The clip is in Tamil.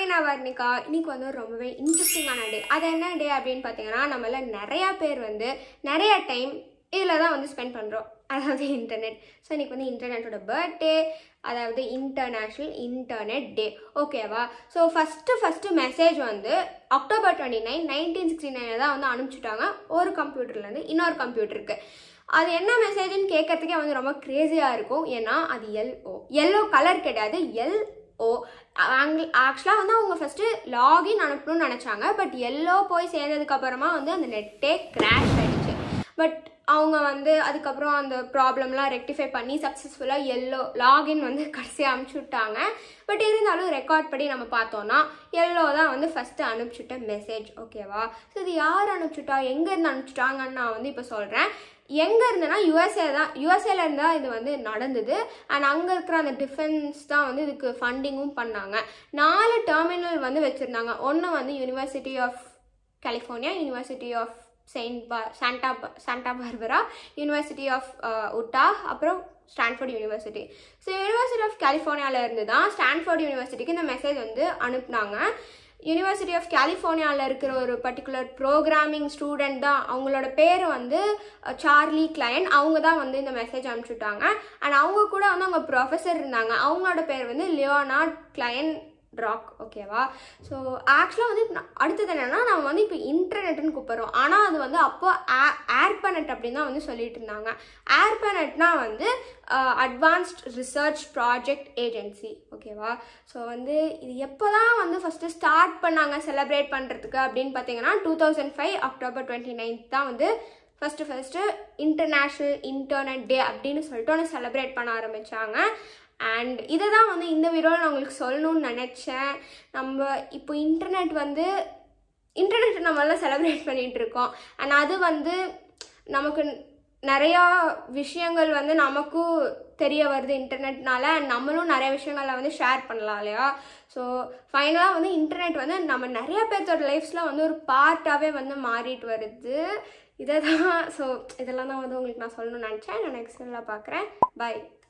ஹாய் நான் வர்ணிகா இன்னைக்கு வந்து ஒரு ரொம்பவே இன்ட்ரெஸ்டிங்கான டே அது என்ன டே அப்படின்னு பார்த்தீங்கன்னா நம்மள நிறையா பேர் வந்து நிறைய டைம் இதில் தான் வந்து ஸ்பெண்ட் பண்ணுறோம் அதாவது இன்டர்நெட் ஸோ இன்னைக்கு வந்து இன்டர்நெட்டோட பர்த்டே அதாவது இன்டர்நேஷ்னல் இன்டர்நெட் டே ஓகேவா ஸோ ஃபஸ்ட்டு ஃபஸ்ட்டு மெசேஜ் வந்து October twenty nine nineteen sixty நைனில் தான் வந்து அனுப்பிச்சிட்டாங்க ஒரு கம்ப்யூட்டர்லேருந்து இன்னொரு கம்ப்யூட்டருக்கு அது என்ன மெசேஜ்னு கேட்கறதுக்கே வந்து ரொம்ப க்ரேஸியாக இருக்கும் ஏன்னா அது எல்ஓ எல்லோ கலர் கிடையாது எல் ஓ ஆக்சுவலாக வந்து அவங்க ஃபஸ்ட்டு லாகின் அனுப்பணும்னு நினச்சாங்க பட் எல்லோ போய் சேர்ந்ததுக்கு அப்புறமா வந்து அந்த நெட்டே கிராஷ் ஆயிடுச்சு பட் அவங்க வந்து அதுக்கப்புறம் அந்த ப்ராப்ளம்லாம் ரெக்டிஃபை பண்ணி சக்ஸஸ்ஃபுல்லாக எல்லோ லாகின் வந்து கடைசியாக அனுப்பிச்சி விட்டாங்க பட் இருந்தாலும் ரெக்கார்ட் படி நம்ம பார்த்தோன்னா எல்லோ தான் வந்து ஃபஸ்ட்டு அனுப்பிச்சுட்ட மெசேஜ் ஓகேவா ஸோ இது யார் அனுப்பிச்சுட்டா எங்கேருந்து அனுப்பிச்சிட்டாங்கன்னு நான் வந்து இப்போ சொல்கிறேன் எங்கே இருந்தேன்னா யுஎஸ்ஏ தான் யுஎஸ்ஏல இருந்தால் இது வந்து நடந்தது அண்ட் அங்கே இருக்கிற அந்த டிஃபென்ஸ் தான் வந்து இதுக்கு ஃபண்டிங்கும் பண்ணாங்க நாலு டெர்மினல் வந்து வச்சுருந்தாங்க ஒன்று வந்து University of California University of Saint பா Santa Santa Barbara University of Utah அப்புறம் Stanford University so University of கலிஃபோர்னியாவில் இருந்து தான் ஸ்டான்ஃபோர்ட் யூனிவர்சிட்டிக்கு இந்த மெசேஜ் வந்து அனுப்புனாங்க யூனிவர்சிட்டி ஆஃப் கலிஃபோர்னியாவில் இருக்கிற ஒரு பர்டிகுலர் ப்ரோக்ராமிங் ஸ்டூடெண்ட் தான் அவங்களோட பேர் வந்து சார்லி கிளையன் அவங்க தான் வந்து இந்த மெசேஜ் அனுப்பிச்சுட்டாங்க அண்ட் அவங்க கூட வந்து அவங்க ப்ரொஃபஸர் இருந்தாங்க அவங்களோட பேர் வந்து லியோனார்ட் கிளையன் ராக் ஓகேவா ஸோ ஆக்சுவலாக வந்து இப்ப நான் அடுத்தது என்னென்னா நம்ம வந்து இப்போ இன்டர்நெட்னு கூப்பிட்றோம் ஆனால் அது வந்து அப்போ ஏர்பனெட் அப்படின்னு தான் வந்து சொல்லிட்டு இருந்தாங்க ஏர்பனெட்னா வந்து அட்வான்ஸ்ட் ரிசர்ச் ப்ராஜெக்ட் ஏஜென்சி ஓகேவா ஸோ வந்து இது எப்போ தான் வந்து ஃபஸ்ட்டு ஸ்டார்ட் பண்ணாங்க செலிப்ரேட் பண்ணுறதுக்கு அப்படின்னு பார்த்தீங்கன்னா two thousand five October twenty ninth தான் வந்து first first international internet day அப்படின்னு சொல்லிட்டு ஒன்று செலிப்ரேட் பண்ண ஆரம்பித்தாங்க அண்ட் இதை தான் வந்து இந்த வீடியோவில் நான் உங்களுக்கு சொல்லணும்னு நினச்சேன் நம்ம இப்போ இன்டர்நெட் வந்து இன்டர்நெட் நம்மளாம் செலிப்ரேட் பண்ணிகிட்டு இருக்கோம் அண்ட் அது வந்து நமக்கு நிறையா விஷயங்கள் வந்து நமக்கும் தெரிய வருது இன்டர்நெட்னால அண்ட் நம்மளும் நிறைய விஷயங்களை வந்து ஷேர் பண்ணலாம் இல்லையா ஸோ ஃபைனலாக வந்து இன்டர்நெட் வந்து நம்ம நிறைய பேர்த்தோட லைஃப்ஸில் வந்து ஒரு பார்ட்டாகவே வந்து மாறிட்டு வருது இதை தான் ஸோ இதெல்லாம் தான் வந்து உங்களுக்கு நான் சொல்லணும்னு நினச்சேன் நான் நெக்ஸ்ட் பார்க்குறேன் பாய்